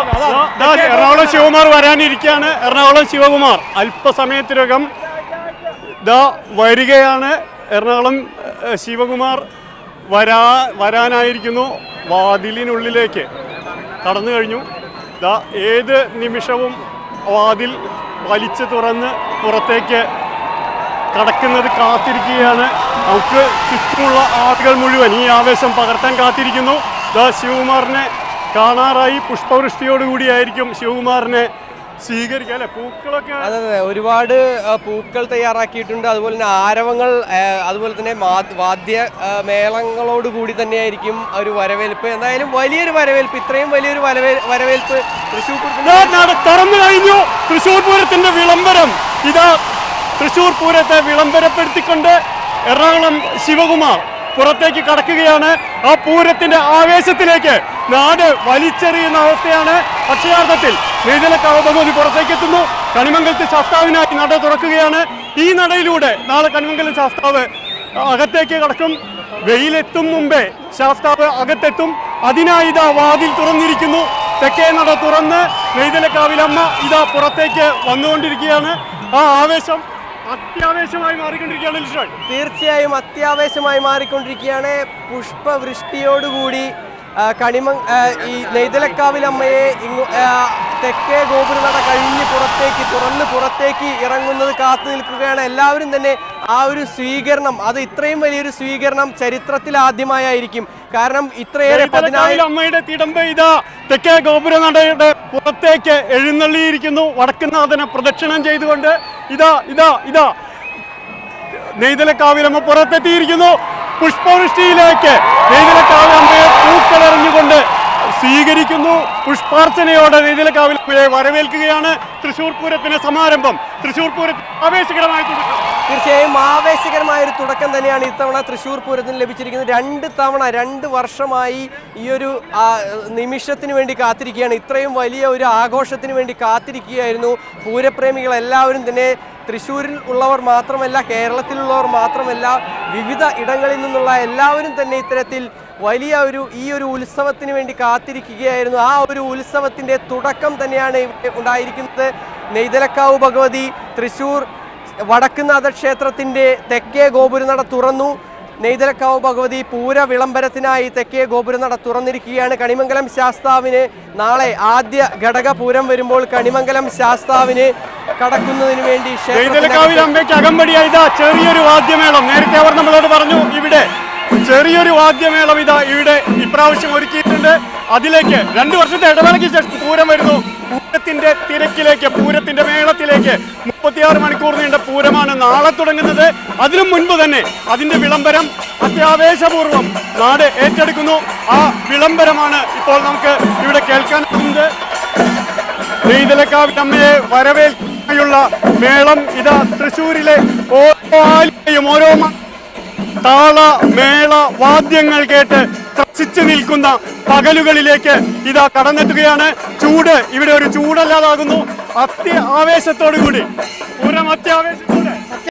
ദാ എറണാകുളം ശിവകുമാർ വരാനിരിക്കുകയാണ് എറണാകുളം ശിവകുമാർ അല്പസമയത്തിനകം ദാ വരികയാണ് എറണാകുളം ഏഹ്, ശിവകുമാർ വരാ വരാനായിരിക്കുന്നു വാതിലിനുള്ളിലേക്ക് കടന്നു കഴിഞ്ഞു ദാ ഏത് നിമിഷവും വാതിൽ വലിച്ചു തുറന്ന് പുറത്തേക്ക് കടക്കുന്നത് കാത്തിരിക്കുകയാണ് നമുക്ക് ചുറ്റുമുള്ള ആളുകൾ മുഴുവൻ ഈ ആവേശം പകർത്താൻ കാത്തിരിക്കുന്നു ദാ ശിവകുമാറിനെ കാണാറായി പുഷ്പവൃഷ്ടിയോടുകൂടിയായിരിക്കും ശിവകുമാറിനെ സ്വീകരിക്കുക അല്ലെ പൂക്കളൊക്കെ അതെ അതെ ഒരുപാട് ആ, പൂക്കൾ തയ്യാറാക്കിയിട്ടുണ്ട് അതുപോലെ തന്നെ ആരവങ്ങൾ ആ, അതുപോലെ തന്നെ മാ- വാദ്യ ആ, മേളങ്ങളോട് കൂടി തന്നെയായിരിക്കും ആ ഒരു വരവേൽപ്പ് എന്തായാലും വലിയൊരു വരവേൽപ്പ് ഇത്രയും വലിയൊരു വരവേ- വരവേൽപ്പ് തൃശ്ശൂർ പൂരത്തിന് ദാ നട തുറന്നു കഴിഞ്ഞു തൃശൂർ പൂരത്തിന്റെ വിളംബരം ഇതാ തൃശൂർ പൂരത്തെ വിളംബരപ്പെടുത്തിക്കൊണ്ട് എറണാകുളം ശിവകുമാർ പുറത്തേക്ക് കടക്കുകയാണ് ആ പൂരത്തിന്റെ ആവേശത്തിലേക്ക് നാട് വലിച്ചെറിയുന്ന അവസ്ഥയാണ് അക്ഷയാർത്ഥത്തിൽ നീതലക്കാവ് ഭഗവതി പുറത്തേക്ക് എത്തുന്നു കണിമംഗലത്തെ ശാസ്താവിനായി നട തുറക്കുകയാണ് ഈ നടയിലൂടെ നാളെ കണിമംഗലം ശാസ്താവ് അകത്തേക്ക് കടക്കും വെയിലെത്തും മുമ്പേ ശാസ്താവ് അകത്തെത്തും അതിനായി ഇതാ വാതിൽ തുറന്നിരിക്കുന്നു തെക്കേ നട തുറന്ന് നെയ്തലക്കാവിലമ്മ ഇതാ പുറത്തേക്ക് വന്നുകൊണ്ടിരിക്കുകയാണ് ആ ആവേശം അത്യാവേശമായി മാറിക്കൊണ്ടിരിക്കുകയാണ് ലിഷൻ തീർച്ചയായും അത്യാവേശമായി മാറിക്കൊണ്ടിരിക്കുകയാണ് പുഷ്പവൃഷ്ടിയോടുകൂടി ആ, കണിമ ആ, ഈ നെയ്തലക്കാവിലമ്മയെ ഇങ്ങു ആ, തെക്കേ ഗോപുരനട കഴിഞ്ഞ് പുറത്തേക്ക് തുറന്ന് പുറത്തേക്ക് ഇറങ്ങുന്നത് കാത്തു നിൽക്കുകയാണ് എല്ലാവരും തന്നെ ആ ഒരു സ്വീകരണം അത് ഇത്രയും വലിയൊരു സ്വീകരണം ചരിത്രത്തിൽ ആദ്യമായായിരിക്കും കാരണം ഇത്രയേറെ പതിനായിരം നെയ്തലക്കാവിൽ അമ്മയുടെ തിടമ്പ ഇതാ തെക്കേ ഗോപുരനടയുടെ പുറത്തേക്ക് എഴുന്നള്ളിയിരിക്കുന്നു വടക്കുന്നാഥനെ പ്രദക്ഷിണം ചെയ്തുകൊണ്ട് ഇതാ ഇതാ ഇതാ നെയ്തലക്കാവിലമ്മ പുറത്തെത്തിയിരിക്കുന്നു പുഷ്പവൃഷ്ടിയിലേക്ക് നെയ്തലക്കാവിലമ്മയെ പൂക്കളെറിഞ്ഞുകൊണ്ട് സ്വീകരിക്കുന്നു പുഷ്പാർച്ചനയോടെ നെയ്തലക്കാവിലമ്മയെ വരവേൽക്കുകയാണ് തൃശൂർ പൂരത്തിന് സമാരംഭം തൃശൂർ പൂരത്തിന് ആവേശകരമായി തുടക്കം തീർച്ചയായും ആവേശകരമായ ഒരു തുടക്കം തന്നെയാണ് ഇത്തവണ തൃശ്ശൂർ പൂരത്തിന് ലഭിച്ചിരിക്കുന്നത് രണ്ട് തവണ രണ്ട് വർഷമായി ഈ ഒരു ആ, നിമിഷത്തിന് വേണ്ടി കാത്തിരിക്കുകയാണ് ഇത്രയും വലിയ ഒരു ആഘോഷത്തിന് വേണ്ടി കാത്തിരിക്കുകയായിരുന്നു പൂരപ്രേമികൾ എല്ലാവരും തന്നെ തൃശ്ശൂരിൽ ഉള്ളവർ മാത്രമല്ല കേരളത്തിലുള്ളവർ മാത്രമല്ല വിവിധ ഇടങ്ങളിൽ നിന്നുള്ള എല്ലാവരും തന്നെ ഇത്തരത്തിൽ വലിയ ഒരു ഈ ഒരു ഉത്സവത്തിന് വേണ്ടി കാത്തിരിക്കുകയായിരുന്നു ആ ഒരു ഉത്സവത്തിന്റെ തുടക്കം തന്നെയാണ് ഇവിടെ ഉണ്ടായിരിക്കുന്നത് നെയ്തലക്കാവ് ഭഗവതി തൃശ്ശൂർ വടക്കുന്നാഥ ക്ഷേത്രത്തിന്റെ തെക്കേ ഗോപുരനട തുറന്നു നെയ്തലക്കാവ് ഭഗവതി പൂര വിളംബരത്തിനായി തെക്കേ ഗോപുരനട തുറന്നിരിക്കുകയാണ് കണിമംഗലം ശാസ്താവിന് നാളെ ആദ്യ ഘടക പൂരം വരുമ്പോൾ കണിമംഗലം ശാസ്താവിന് കടക്കുന്നതിന് വേണ്ടി നെയ്തലക്കാവിൽ ക്ഷേത്രത്തിനകത്ത് അമ്മയ്ക്ക് അകമ്പടിയായി ഇതാ ചെറിയൊരു വാദ്യമേളം നേരത്തെ അവർ നമ്മളോട് പറഞ്ഞു ഇവിടെ ചെറിയൊരു വാദ്യമേളം ഇതാ ഇവിടെ ഇപ്രാവശ്യം ഒരുക്കിയിട്ടുണ്ട് അതിലേക്ക് രണ്ടു വർഷത്തെ ഇടവേളയ്ക്ക് ശേഷം പൂരം വരുന്നു പൂരത്തിന്റെ തിരക്കിലേക്ക് പൂരത്തിന്റെ മേളത്തിലേക്ക് മുപ്പത്തിയാറ് മണിക്കൂർ നീണ്ട പൂരമാണ് നാളെ തുടങ്ങുന്നത് അതിനു മുൻപ് തന്നെ അതിന്റെ വിളംബരം അത്യാവേശപൂർവ്വം നാട് ഏറ്റെടുക്കുന്നു ആ വിളംബരമാണ് ഇപ്പോൾ നമുക്ക് ഇവിടെ കേൾക്കാനാകുന്നത് നെയ്തലക്കാവിൽ അമ്മയെ വരവേൽക്കാനുള്ള മേളം ഇതാ തൃശ്ശൂരിലെ ഓരോ ആലിയും ഓരോ മ- താള മേള വാദ്യങ്ങൾ കേട്ട് ത്രസിച്ചു നിൽക്കുന്ന പകലുകളിലേക്ക് ഇതാ കടന്നെത്തുകയാണ് ചൂട് ഇവിടെ ഒരു ചൂടല്ലാതാകുന്നു അത്യ ആവേശത്തോടു കൂടി പൂരം അത്യാവേശത്തോടെ